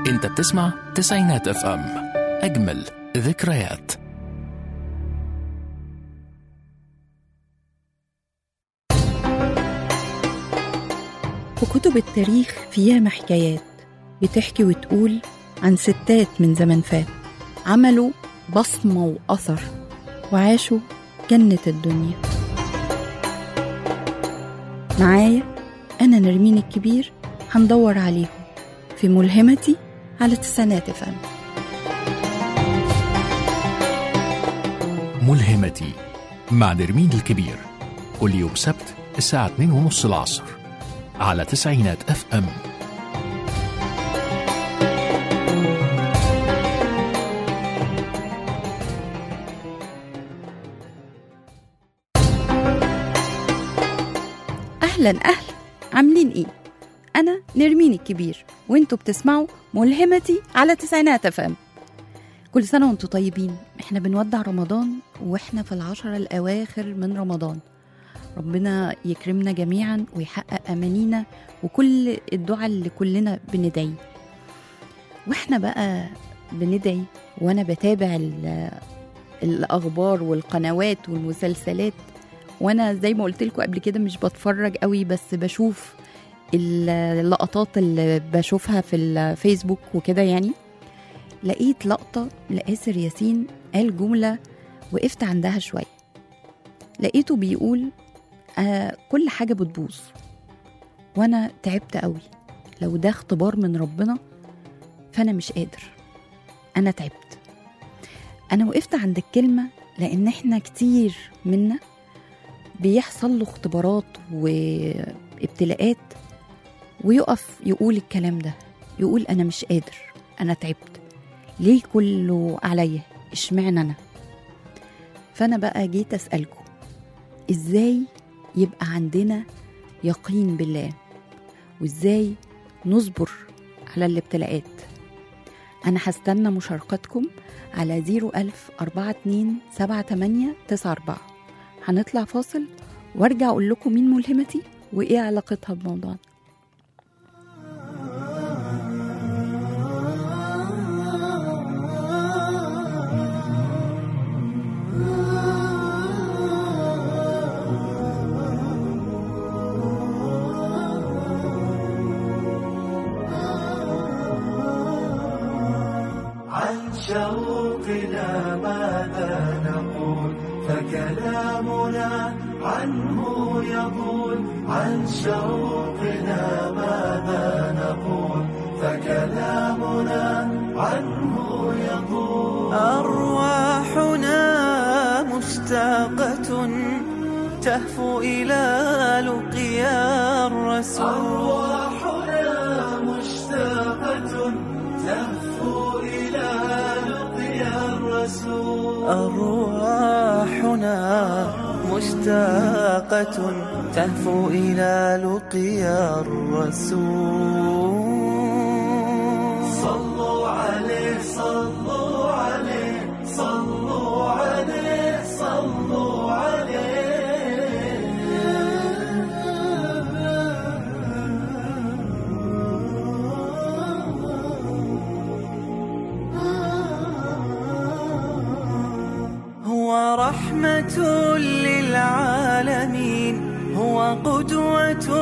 انت بتسمع تسعينات اف ام اجمل ذكريات وكتب التاريخ فيها حكايات بتحكي وتقول عن ستات من زمن فات عملوا بصمة وأثر وعاشوا جنة الدنيا معايا أنا نرمين الكبير هندور عليهم في ملهمتي على تسعينات فم ملهمتي مع نرمين الكبير كل يوم سبت الساعة 2 ونص العصر على تسعينات اف ام أهلا أهلا عاملين إيه؟ أنا نرمين الكبير وانتوا بتسمعوا ملهمتي على تسعينات فم كل سنة وانتوا طيبين احنا بنودع رمضان واحنا في العشرة الأواخر من رمضان ربنا يكرمنا جميعا ويحقق أمانينا وكل الدعاء اللي كلنا بندعي واحنا بقى بندعي وانا بتابع ال- الأخبار والقنوات والمسلسلات وانا زي ما قلت لكم قبل كده مش بتفرج قوي بس بشوف اللقطات اللي بشوفها في الفيسبوك وكده يعني لقيت لقطة لآسر ياسين قال جملة وقفت عندها شوية لقيته بيقول آه كل حاجة بتبوظ وأنا تعبت قوي لو ده اختبار من ربنا فأنا مش قادر أنا تعبت أنا وقفت عند الكلمة لأن إحنا كتير منا بيحصل له اختبارات وابتلاءات ويقف يقول الكلام ده يقول انا مش قادر انا تعبت ليه كله عليا اشمعنى انا فانا بقى جيت اسالكم ازاي يبقى عندنا يقين بالله وازاي نصبر على الابتلاءات انا هستنى مشاركتكم على 01000 42 78 94 هنطلع فاصل وارجع اقول لكم مين ملهمتي وايه علاقتها بموضوعنا عن شوقنا ماذا نقول فكلامنا عنه يقول عن شوقنا ماذا نقول فكلامنا عنه يقول أرواحنا مشتاقة تهفو إلى لقيا الرسول أرواحنا مشتاقة تهفو إلى لقيا الرسول أرواحنا مشتاقة تهفو إلى لقيا الرسول صلوا عليه صلوا عليه صلوا عليه صلوا عليه هو رحمة للعالمين هو قدوة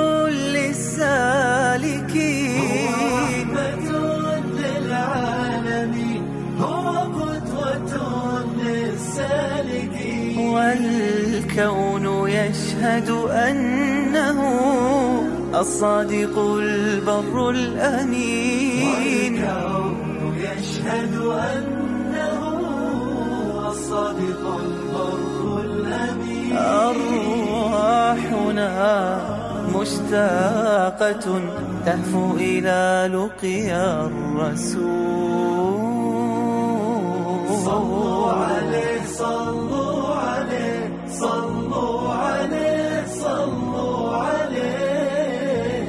للسالكين هو رحمة للعالمين هو قدوة للسالكين والكون يشهد أنه الصادق البر الأمين والكون يشهد أنه الصادق البر الأمين أرواحنا مشتاقة تهفو إلى لقيا الرسول صلوا عليه صلوا عليه صلوا عليه صلوا عليه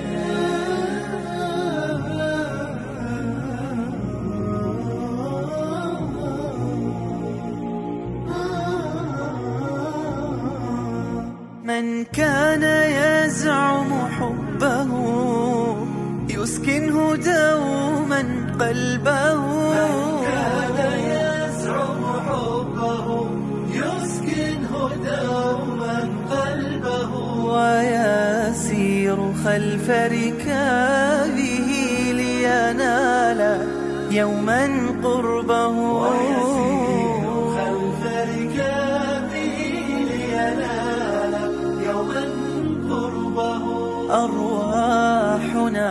من كان يزعم حبه يسكنه دوما دوما قلبه من كان يزعم حبه يسكنه دوما قلبه ويسير خلف ركابه لينال يوما قربه ويسير خلف ركابه لينال يوما قربه أرواحنا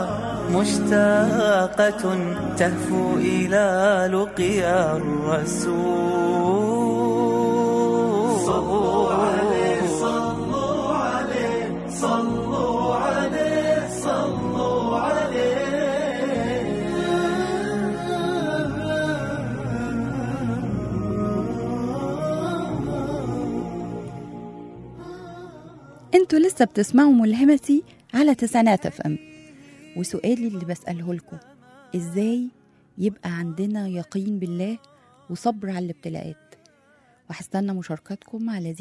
مشتاقة تهفو إلى لقيا الرسول صلوا عليه صلوا عليه صلوا عليه صلوا انتوا لسه بتسمعوا ملهمتي على تسعينات اف ام وسؤالي اللي بسأله لكم ازاي يبقى عندنا يقين بالله وصبر على الابتلاءات وهستنى مشاركاتكم على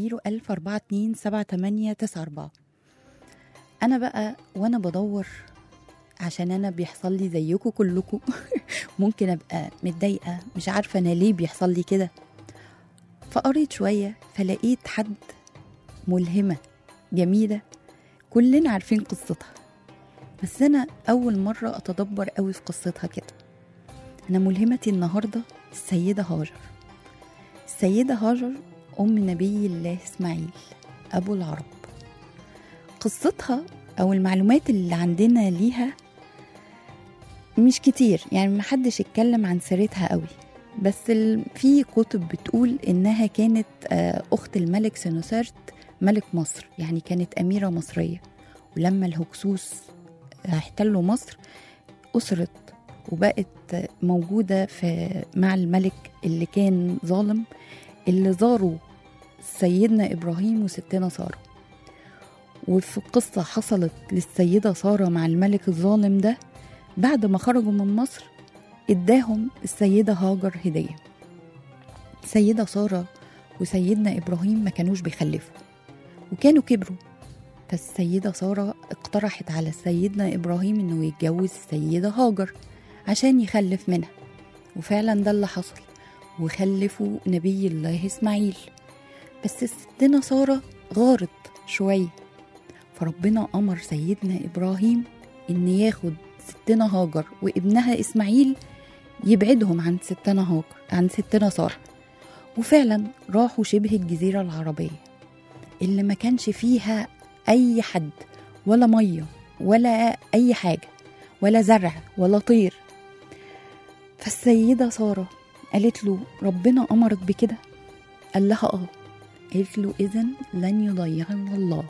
010427894 انا بقى وانا بدور عشان انا بيحصل لي زيكم كلكم ممكن ابقى متضايقه مش عارفه انا ليه بيحصل لي كده فقريت شويه فلقيت حد ملهمه جميله كلنا عارفين قصتها بس انا اول مره اتدبر قوي في قصتها كده انا ملهمتي النهارده السيده هاجر السيده هاجر ام نبي الله اسماعيل ابو العرب قصتها او المعلومات اللي عندنا ليها مش كتير يعني محدش اتكلم عن سيرتها قوي بس ال- في كتب بتقول انها كانت آه، اخت الملك سنوسرت ملك مصر يعني كانت اميره مصريه ولما الهكسوس احتلوا مصر أسرت وبقت موجودة في مع الملك اللي كان ظالم اللي زاروا سيدنا إبراهيم وستنا سارة وفي قصة حصلت للسيدة سارة مع الملك الظالم ده بعد ما خرجوا من مصر اداهم السيدة هاجر هدية السيدة سارة وسيدنا إبراهيم ما كانوش بيخلفوا وكانوا كبروا فالسيدة سارة اقترحت على سيدنا إبراهيم إنه يتجوز السيدة هاجر عشان يخلف منها وفعلا ده اللي حصل وخلفوا نبي الله إسماعيل بس ستنا سارة غارت شوية فربنا أمر سيدنا إبراهيم إن ياخد ستنا هاجر وابنها إسماعيل يبعدهم عن ستنا هاجر عن ستنا سارة وفعلا راحوا شبه الجزيرة العربية اللي ما كانش فيها أي حد ولا مية ولا أي حاجة ولا زرع ولا طير فالسيدة سارة قالت له ربنا أمرك بكده قال لها آه قالت له إذن لن يضيعنا الله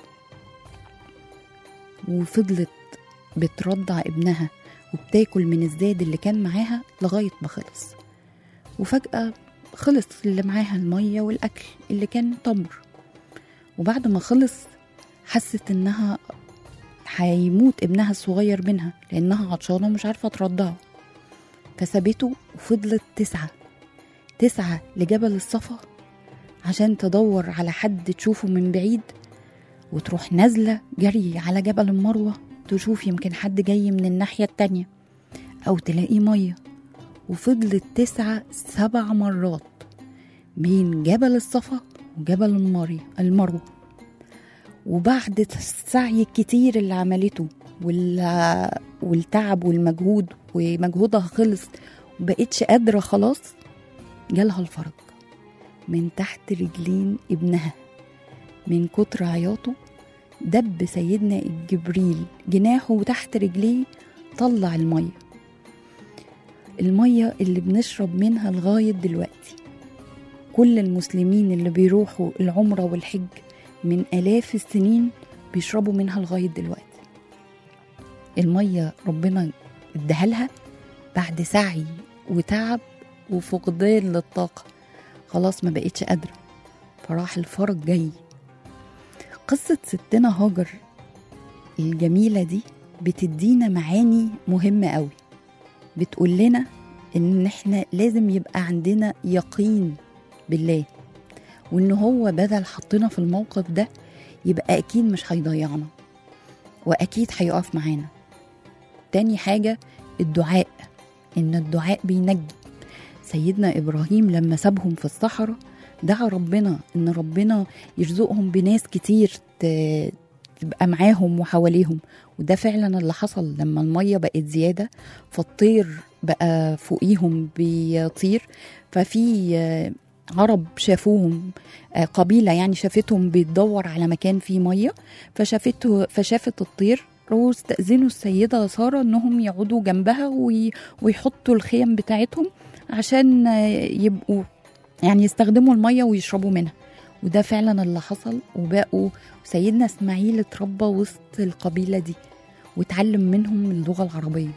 وفضلت بترضع ابنها وبتاكل من الزاد اللي كان معاها لغاية ما خلص وفجأة خلص اللي معاها المية والأكل اللي كان تمر وبعد ما خلص حست إنها هيموت ابنها الصغير منها لأنها عطشانة ومش عارفة ترضعه فسابته وفضلت تسعى تسعى لجبل الصفا عشان تدور على حد تشوفه من بعيد وتروح نازلة جري على جبل المروة تشوف يمكن حد جاي من الناحية التانية أو تلاقي مية وفضلت تسعى سبع مرات بين جبل الصفا وجبل المري المروة وبعد السعي الكتير اللي عملته وال... والتعب والمجهود ومجهودها خلص وبقتش قادرة خلاص جالها الفرج من تحت رجلين ابنها من كتر عياطه دب سيدنا جبريل جناحه تحت رجليه طلع المية المية اللي بنشرب منها لغاية دلوقتي كل المسلمين اللي بيروحوا العمرة والحج من آلاف السنين بيشربوا منها لغاية دلوقتي المية ربنا اداها لها بعد سعي وتعب وفقدان للطاقة خلاص ما بقتش قادرة فراح الفرج جاي قصة ستنا هاجر الجميلة دي بتدينا معاني مهمة قوي بتقول لنا ان احنا لازم يبقى عندنا يقين بالله وان هو بدل حطنا في الموقف ده يبقى اكيد مش هيضيعنا واكيد هيقف معانا تاني حاجة الدعاء إن الدعاء بينجي سيدنا إبراهيم لما سابهم في الصحراء دعا ربنا إن ربنا يرزقهم بناس كتير ت- تبقى معاهم وحواليهم وده فعلا اللي حصل لما المية بقت زيادة فالطير بقى فوقيهم بيطير ففي آه، عرب شافوهم آه، قبيلة يعني شافتهم بتدور على مكان فيه مية فشافته فشافت الطير واستأذنوا السيدة سارة إنهم يقعدوا جنبها وي- ويحطوا الخيم بتاعتهم عشان آه، يبقوا يعني يستخدموا المية ويشربوا منها وده فعلا اللي حصل وبقوا سيدنا اسماعيل اتربى وسط القبيلة دي واتعلم منهم اللغة العربية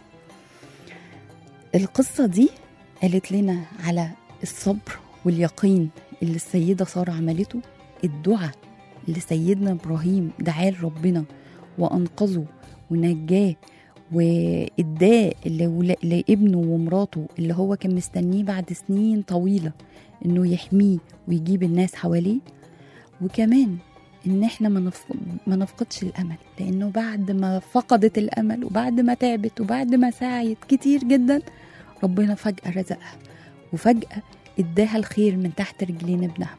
القصة دي قالت لنا على الصبر واليقين اللي السيدة سارة عملته الدعاء اللي سيدنا إبراهيم دعاه لربنا وأنقذه ونجاه وإداه لولا- لابنه ومراته اللي هو كان مستنيه بعد سنين طويلة إنه يحميه ويجيب الناس حواليه وكمان إن إحنا ما نفق- ما نفقدش الأمل لأنه بعد ما فقدت الأمل وبعد ما تعبت وبعد ما سعيت كتير جدا ربنا فجأة رزقها وفجأة اداها الخير من تحت رجلين ابنها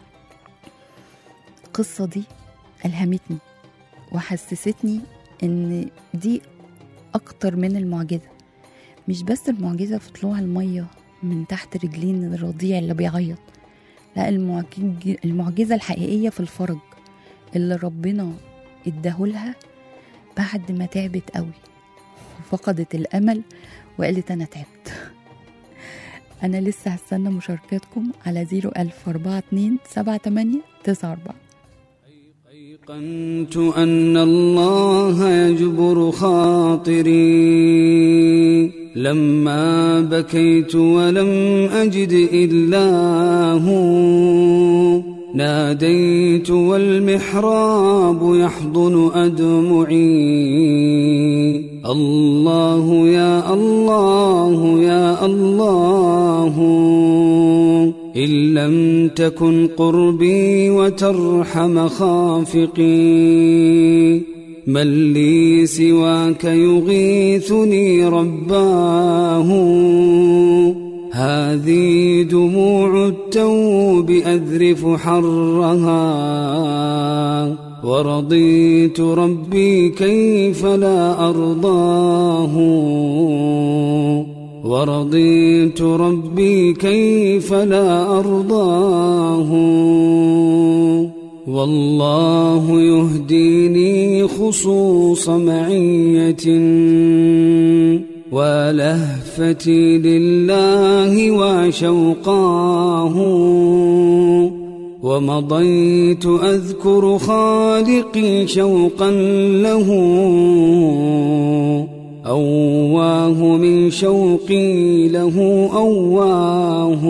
القصة دي ألهمتني وحسستني إن دي أكتر من المعجزة مش بس المعجزة في طلوع المية من تحت رجلين الرضيع اللي بيعيط لا المعجز- المعجزة الحقيقية في الفرج اللي ربنا اداهولها بعد ما تعبت قوي وفقدت الأمل وقالت أنا تعبت أنا لسه هستنى مشاركاتكم على 01042 78 94 أيقنت أن الله يجبر خاطري لما بكيت ولم أجد إلا هو ناديت والمحراب يحضن أدمعي الله يا الله يا الله إن لم تكن قربي وترحم خافقي من لي سواك يغيثني رباه هذه دموع التوب أذرف حرها ورضيت ربي كيف لا أرضاه ورضيت ربي كيف لا أرضاه والله يهديني خصوص معية ولهفتي لله وشوقاه ومضيت أذكر خالقي شوقا له أواه من شوقي له أواه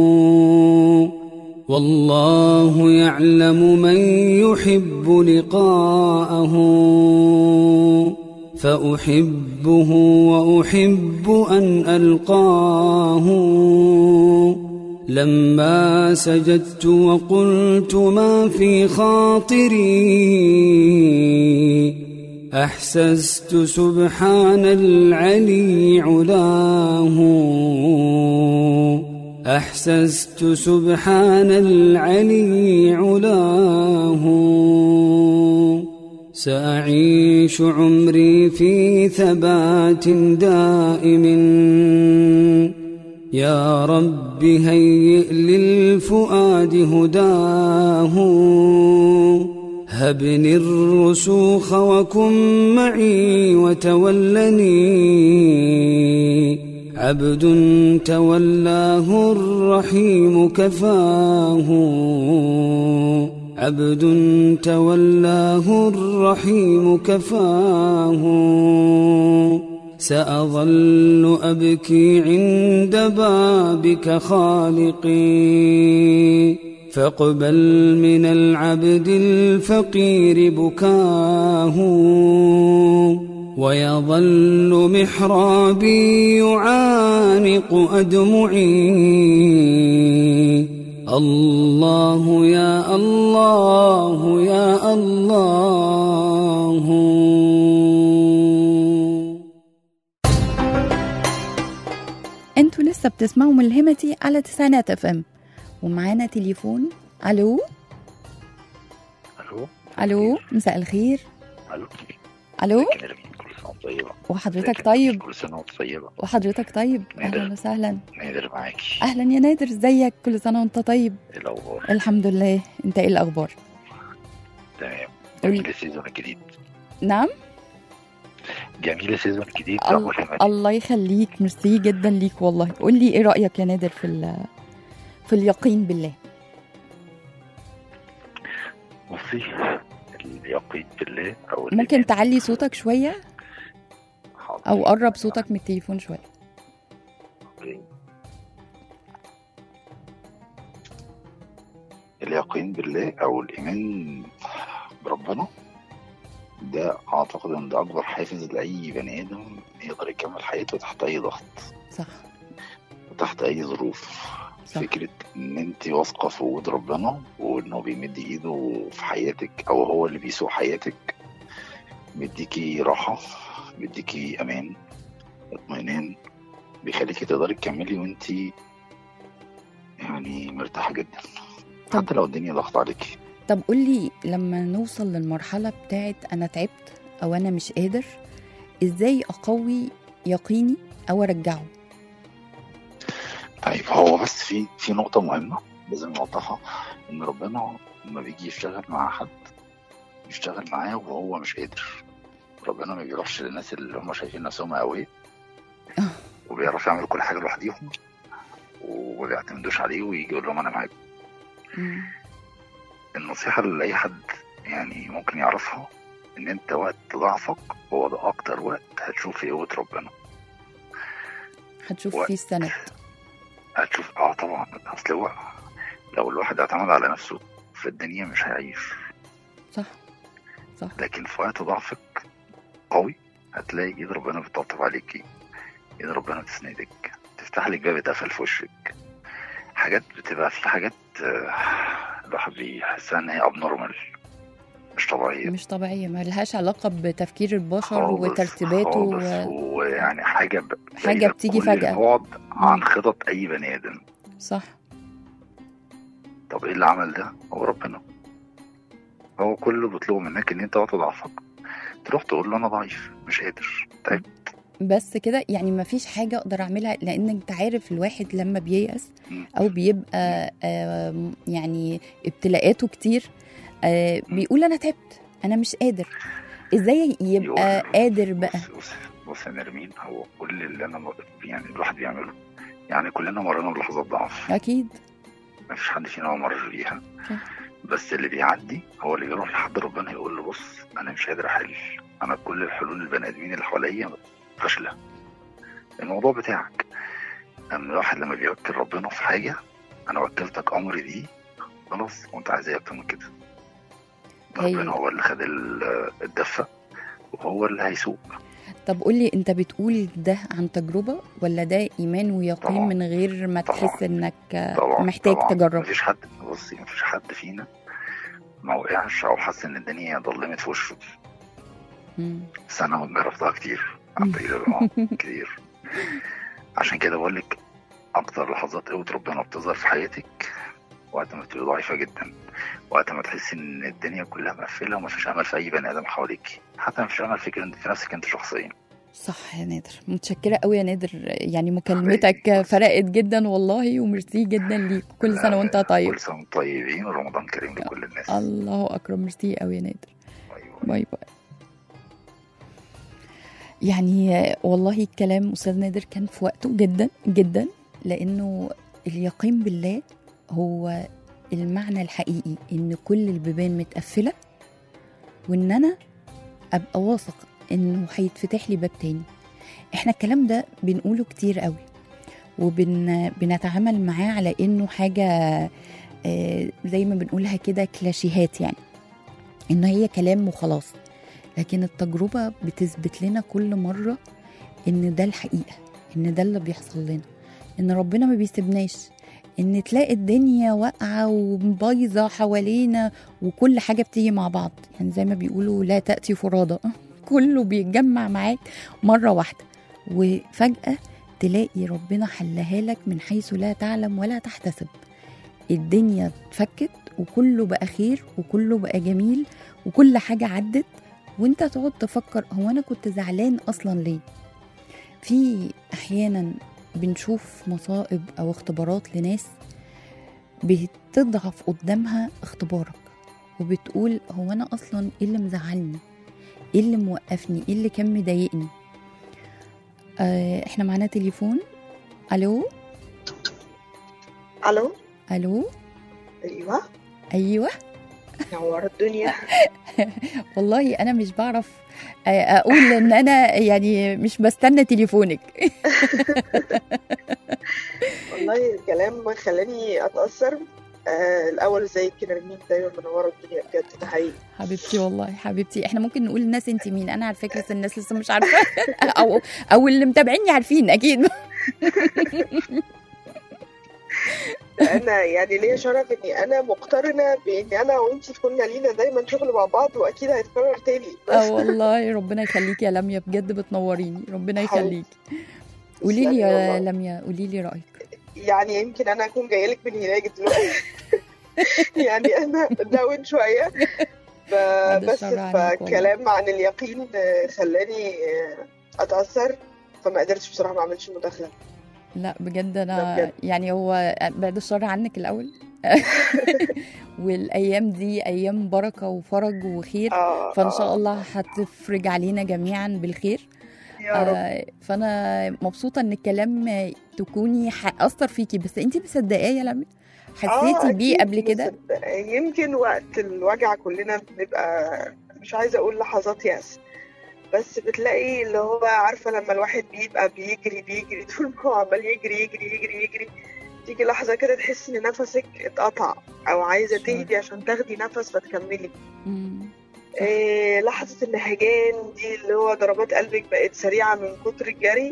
والله يعلم من يحب لقاءه فأحبه وأحب أن ألقاه لما سجدت وقلت ما في خاطري أحسست سبحان العلي علاه أحسست سبحان العلي علاه سأعيش عمري في ثبات دائم يا رب هيئ للفؤاد هداه هبني الرسوخ وكن معي وتولني عبد تولاه الرحيم كفاه عبد تولاه الرحيم كفاه سأظل أبكي عند بابك خالقي فاقبل من العبد الفقير بكاه ويظل محرابي يعانق أدمعي الله يا الله يا الله لسه بتسمعوا ملهمتي على تسعينات اف ام ومعانا تليفون الو الو الو مساء الخير الو الو ازيك يا نرمين كل سنه وانت طيبه وحضرتك ازيك يا طيب نرمين؟ كل سنه وانت طيبه وحضرتك طيب نادر. اهلا وسهلا نادر معاكي اهلا يا نادر ازيك كل سنه وانت طيب ايه الاخبار الحمد لله انت ايه الاخبار تمام قولي. جميل السيزون الجديد نعم جميل السيزون الجديد ال- لا ملهمة الله يخليك ميرسي جدا ليك والله قول لي ايه رايك يا نادر في ال- في اليقين بالله بصي اليقين بالله او ممكن الإيمان. تعلي صوتك شويه حاضر. او قرب صوتك من التليفون شويه أوكي. اليقين بالله او الايمان بربنا ده اعتقد ان ده اكبر حافز لاي بني ادم يقدر يكمل حياته تحت اي ضغط صح وتحت اي ظروف صح فكرة ان انت واثقة في وجود ربنا وانه بيمد ايده في حياتك او هو اللي بيسوق حياتك بيديكي راحة بيديكي امان اطمئنان بيخليكي تقدري تكملي وانت يعني مرتاحة جدا طب- حتى لو الدنيا ضغط عليكي طب قول لي لما نوصل للمرحله بتاعت انا تعبت او انا مش قادر ازاي اقوي يقيني او ارجعه طيب هو بس في في نقطة مهمة لازم نوضحها ان ربنا لما بيجي يشتغل مع حد يشتغل معاه وهو مش قادر ربنا ما بيروحش للناس اللي هم شايفين نفسهم قوي آه. وبيعرفوا يعملوا كل حاجة لوحديهم وما بيعتمدوش عليه ويجي يقول لهم انا معاكم مم. النصيحة اللي أي حد يعني ممكن يعرفها إن أنت وقت ضعفك هو ده أكتر وقت هتشوف فيه قوة ربنا هتشوف وقت. فيه السند هتشوف اه طبعا اصل هو لو الواحد اعتمد على نفسه في الدنيا مش هيعيش صح صح لكن في وقت ضعفك قوي هتلاقي ايد ربنا بتطبطب عليكي ايد ربنا بتسندك تفتح لك باب اتقفل في وشك حاجات بتبقى في حاجات آه، الواحد بيحسها ان هي ابنورمال مش طبيعيه مش طبيعيه ما لهاش علاقه بتفكير البشر خالص- وترتيباته خالص. و... ويعني حاجه ب... حاجة بعيدة بتيجي كل فجأة. البعد عن مم. خطط اي بني ادم صح طب ايه اللي عمل ده هو ربنا هو كل اللي بيطلبه منك ان انت وقت ضعفك تروح تقول له انا ضعيف مش قادر طيب بس كده يعني ما فيش حاجة أقدر أعملها لأن أنت عارف الواحد لما بييأس مم. أو بيبقى آم، يعني ابتلاءاته كتير آه، بيقول أنا تعبت أنا مش قادر إزاي يبقى يقول- قادر بقى بص بص بص يا نرمين هو كل اللي انا م- يعني الواحد بيعمله يعني كلنا مرينا بلحظات ضعف أكيد ما فيش حد فينا ما مرش بيها صح. بس اللي بيعدي هو اللي بيروح لحد ربنا يقول له بص انا مش قادر احل انا كل الحلول البني ادمين اللي حواليا فاشله الموضوع بتاعك اما الواحد لما بيوكل ربنا في حاجه انا وكلتك امري دي خلاص وانت عايز ايه اكتر من كده هي- ربنا هو اللي خد ال- الدفه وهو اللي هيسوق طب قولي أنت بتقول ده عن تجربة ولا ده إيمان ويقين طبعاً. من غير ما طبعاً. تحس إنك آه، طبعا محتاج طبعا تجرب مفيش حد بصي مفيش حد فينا ما وقعش او حس ان الدنيا ضلمت في وشه مم. بس انا جربتها كتير عن طريق اه كتير عشان كده بقول لك اكتر لحظات قوة ربنا بتظهر في حياتك وقت ما تبقي ضعيفة جدا وقت ما تحسي ان الدنيا كلها مقفلة ومفيش امل في اي بني ادم حواليك حتى مفيش امل فيك انت في نفسك انت شخصيا صح يا نادر متشكرة قوي يا نادر يعني مكالمتك فرقت جدا والله وميرسي جدا ليك كل سنة وانت طيب كل سنة وانتم طيبين ورمضان كريم لكل الناس الله أكرم ميرسي قوي يا نادر أيوة. باي باي يعني والله الكلام أستاذ نادر كان في وقته جدا جدا لأنه اليقين بالله هو المعنى الحقيقي إن كل البيبان متقفلة وإن أنا أبقى واثق إنه هيتفتح لي باب تاني إحنا الكلام ده بنقوله كتير قوي وبنتعامل معاه على إنه حاجة آه، زي ما بنقولها كده كلاشيهات يعني إن هي كلام وخلاص لكن التجربة بتثبت لنا كل مرة إن ده الحقيقة إن ده اللي بيحصل لنا إن ربنا ما بيسيبناش إن تلاقي الدنيا واقعة وبايظة حوالينا وكل حاجة بتيجي مع بعض يعني زي ما بيقولوا لا تأتي فرادى كله بيتجمع معاك مرة واحدة وفجأة تلاقي ربنا حلها لك من حيث لا تعلم ولا تحتسب الدنيا اتفكت وكله بقى خير وكله بقى جميل وكل حاجة عدت وانت تقعد تفكر هو انا كنت زعلان اصلا ليه في احيانا بنشوف مصائب او اختبارات لناس بتضعف قدامها اختبارك وبتقول هو انا اصلا ايه اللي مزعلني ايه اللي موقفني ايه اللي كان مضايقني آه احنا معانا تليفون الو الو الو ايوه ايوه نور الدنيا والله انا مش بعرف آه، اقول ان انا يعني مش بستنى تليفونك والله الكلام خلاني اتاثر آه الاول ازيك كده نرمين دايما منوره الدنيا بجد ده حقيقي حبيبتي والله حبيبتي احنا ممكن نقول للناس انت مين انا على فكره بس الناس لسه مش عارفه او او اللي متابعيني عارفين اكيد انا يعني ليا شرف اني انا مقترنه بان انا وانتي كنا لينا دايما شغل مع بعض واكيد هيتكرر تاني اه والله ربنا يخليكي يا لميا بجد بتنوريني ربنا يخليكي قولي لي يا والله. لميا قولي لي رايك يعني يمكن انا اكون جايه لك من هناك دلوقتي يعني انا داون شويه ب- بعد بس الشر عنك والله. فكلام عن اليقين آه، خلاني آه، اتاثر فما قدرتش بصراحه ما اعملش مداخله لا بجد لا انا بجد. يعني هو بعد الشر عنك الاول والايام دي ايام بركه وفرج وخير اه فان شاء آه، الله هتفرج علينا جميعا بالخير يا رب آه، فانا مبسوطه ان الكلام تكوني ح- اثر فيكي بس انت مصدقاه يا لمي حسيتي آه، بيه أكيد قبل كده مصدقة. يمكن وقت الوجع كلنا بنبقى مش عايزه اقول لحظات يأس بس بتلاقي اللي هو عارفه لما الواحد بيبقى بيجري بيجري طول ما هو عمال يجري يجري يجري يجري تيجي لحظه كده تحس ان نفسك اتقطع او عايزه Sure. تهدي عشان تاخدي نفس فتكملي مم. إيه لحظه النهجان دي اللي هو ضربات قلبك بقت سريعه من كتر الجري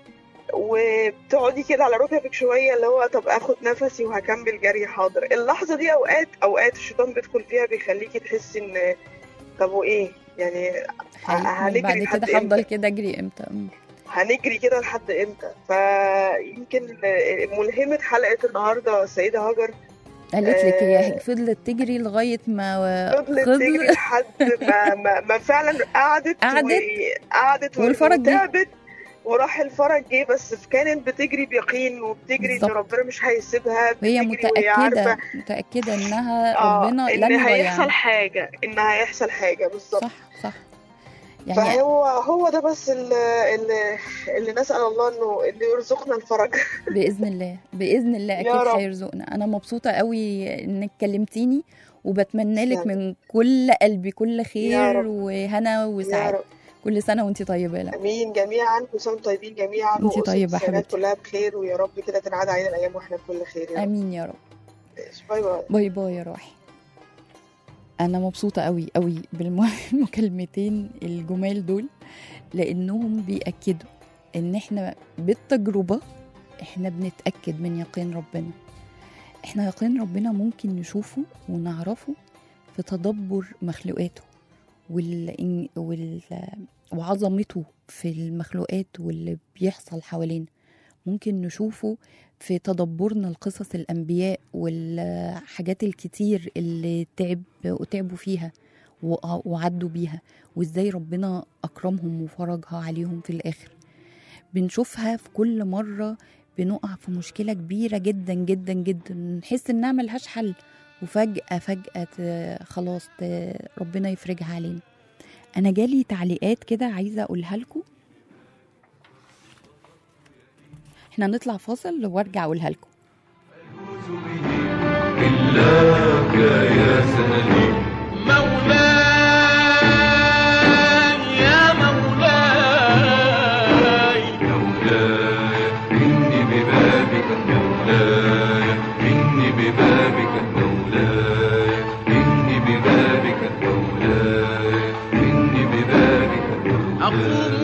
وبتقعدي كده على ركبك شويه اللي هو طب اخد نفسي وهكمل جري حاضر اللحظه دي اوقات اوقات الشيطان بيدخل فيها بيخليكي تحسي ان طب وايه يعني حقيقي. هنجري بعد لحد كده هفضل إمتى؟ كده اجري امتى مم. هنجري كده لحد امتى فيمكن ملهمه حلقه النهارده السيده هاجر قالت لك هي آه. فضلت تجري لغايه ما فضلت تجري لحد ما, ما, ما فعلا قعدت قعدت قعدت والفرج جه. وتعبت وراح الفرج جه بس كانت بتجري بيقين وبتجري ان بالظبط. ربنا مش هيسيبها وهي بتجري وهي عارفه متاكده متاكده انها اه ربنا ان لن هيحصل يضيعنا حاجه ان هيحصل حاجه بالظبط صح صح يعني فهو هو ده بس اللي, اللي, اللي نسال الله انه انه يرزقنا الفرج باذن الله باذن الله يا اكيد رب. هيرزقنا انا مبسوطه قوي انك كلمتيني وبتمنى لك تسلمي. من كل قلبي كل خير رب. وهنا يا وسعاده رب كل سنه وانت طيبه يا لمى امين جميعا كل سنه وانتم طيبين جميعا انتي وأسرة طيبة يا السادات حبيبتي. كلها بخير ويا رب كده تنعاد علينا الايام واحنا بكل خير يا رب امين يا رب باي باي باي باي يا روحي انا مبسوطه قوي قوي بالمكالمتين الجمال دول لانهم بياكدوا ان احنا بالتجربه احنا بنتاكد من يقين ربنا احنا يقين ربنا ممكن نشوفه ونعرفه في تدبر مخلوقاته وال... وال... وعظمته في المخلوقات واللي بيحصل حوالينا ممكن نشوفه في تدبرنا لقصص الأنبياء والحاجات الكتير اللي تعب وتعبوا فيها وع- وعدوا بيها وازاي ربنا أكرمهم وفرجها عليهم في الآخر بنشوفها في كل مرة بنقع في مشكلة كبيرة جدا جدا جدا نحس إنها ملهاش حل وفجأة فجأة ت- خلاص ت- ربنا يفرجها علينا أنا جالي تعليقات كده عايزة أقولها لكم احنا نطلع فاصل وارجع أقولها لكم إلاك يا سندي مولاي يا مولاي مولاي إني ببابك مولاي إني ببابك مولاي إني ببابك مولاي إني ببابك مولاي أقوم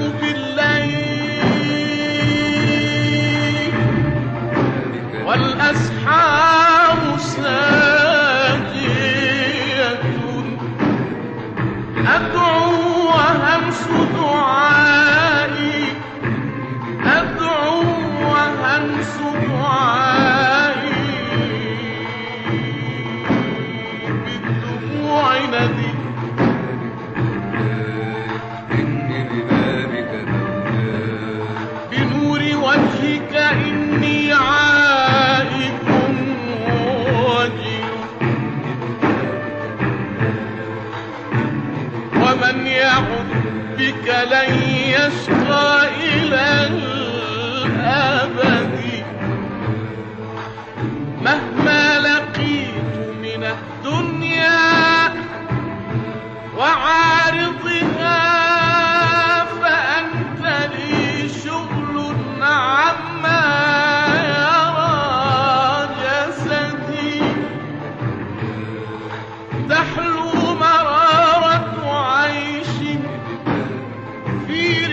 بالليل والأسحار ساجية أدعو وهمس دعائي أدعو ولن يشقى إلى الأبد مهما لقيت من الدنيا وعارضها فأنت لي شغل عما يرى جسدي تحلو مرارة عيش في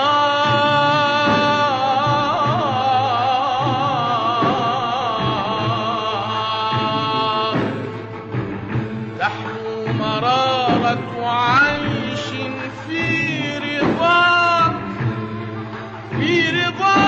رضا تحلو مرارة عيش في رضا في رضا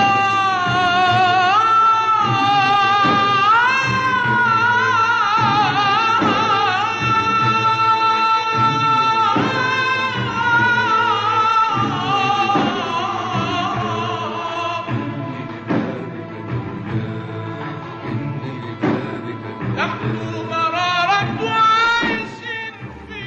تحلو مرارة عيش في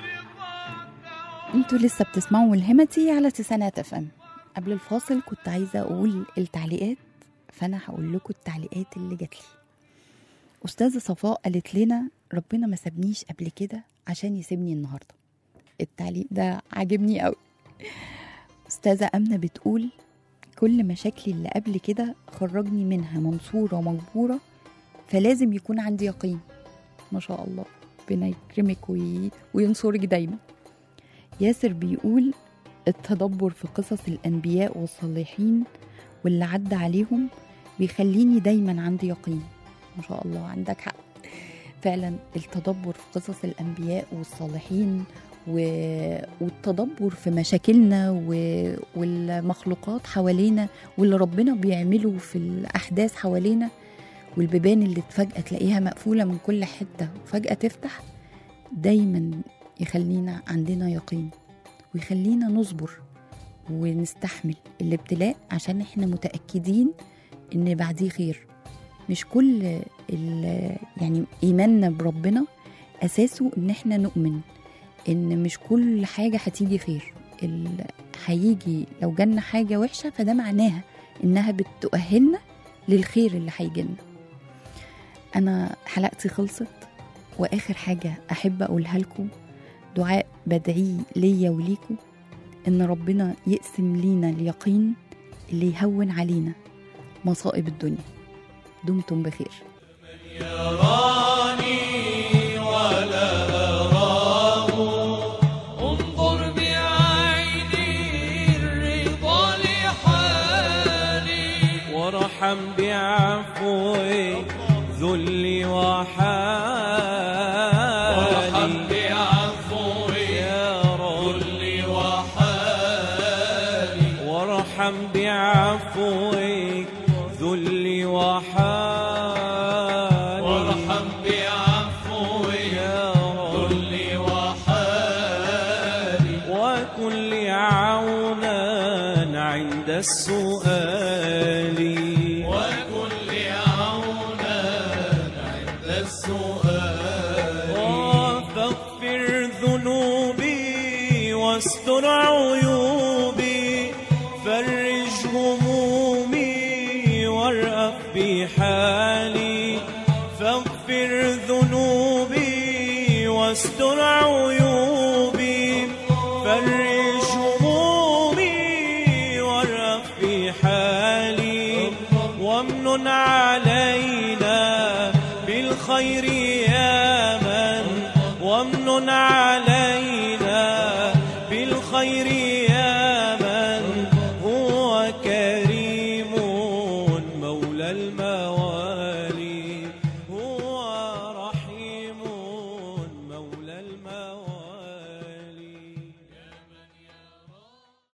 رضاك انتوا لسه بتسمعوا ملهمتي على تسعينات اف ام قبل الفاصل كنت عايزه اقول التعليقات فانا هقول لكم التعليقات اللي جات لي استاذه صفاء قالت لنا ربنا ما سابنيش قبل كده عشان يسيبني النهارده التعليق ده عاجبني قوي استاذه امنه بتقول كل مشاكلي اللي قبل كده خرجني منها منصوره ومجبوره فلازم يكون عندي يقين ما شاء الله ربنا يكرمك وي... وينصرك دايما ياسر بيقول التدبر في قصص الأنبياء والصالحين واللي عدى عليهم بيخليني دايما عندي يقين ما شاء الله عندك حق فعلا التدبر في قصص الأنبياء والصالحين و... والتدبر في مشاكلنا و... والمخلوقات حوالينا واللي ربنا بيعمله في الأحداث حوالينا والبيبان اللي فجأة تلاقيها مقفولة من كل حتة وفجأة تفتح دايما يخلينا عندنا يقين ويخلينا نصبر ونستحمل الابتلاء عشان احنا متأكدين ان بعديه خير مش كل ال- يعني ايماننا بربنا اساسه ان احنا نؤمن ان مش كل حاجة هتيجي خير ال- هيجي لو جالنا حاجة وحشة فده معناها انها بتؤهلنا للخير اللي هيجيلنا انا حلقتي خلصت واخر حاجة احب اقولها لكم دعاء بدعيه ليا وليكم ان ربنا يقسم لينا اليقين اللي يهون علينا مصائب الدنيا دمتم بخير انظر بعيني الرضا لحالي وارحم بعفوك ذلي وحالي وارحم بعفوك يا رب ذلي وحالي وارحم بعفوك ذلي وحالي وارحم بعفوك يا رب ذلي وحالي وكن لي عونا عند السؤال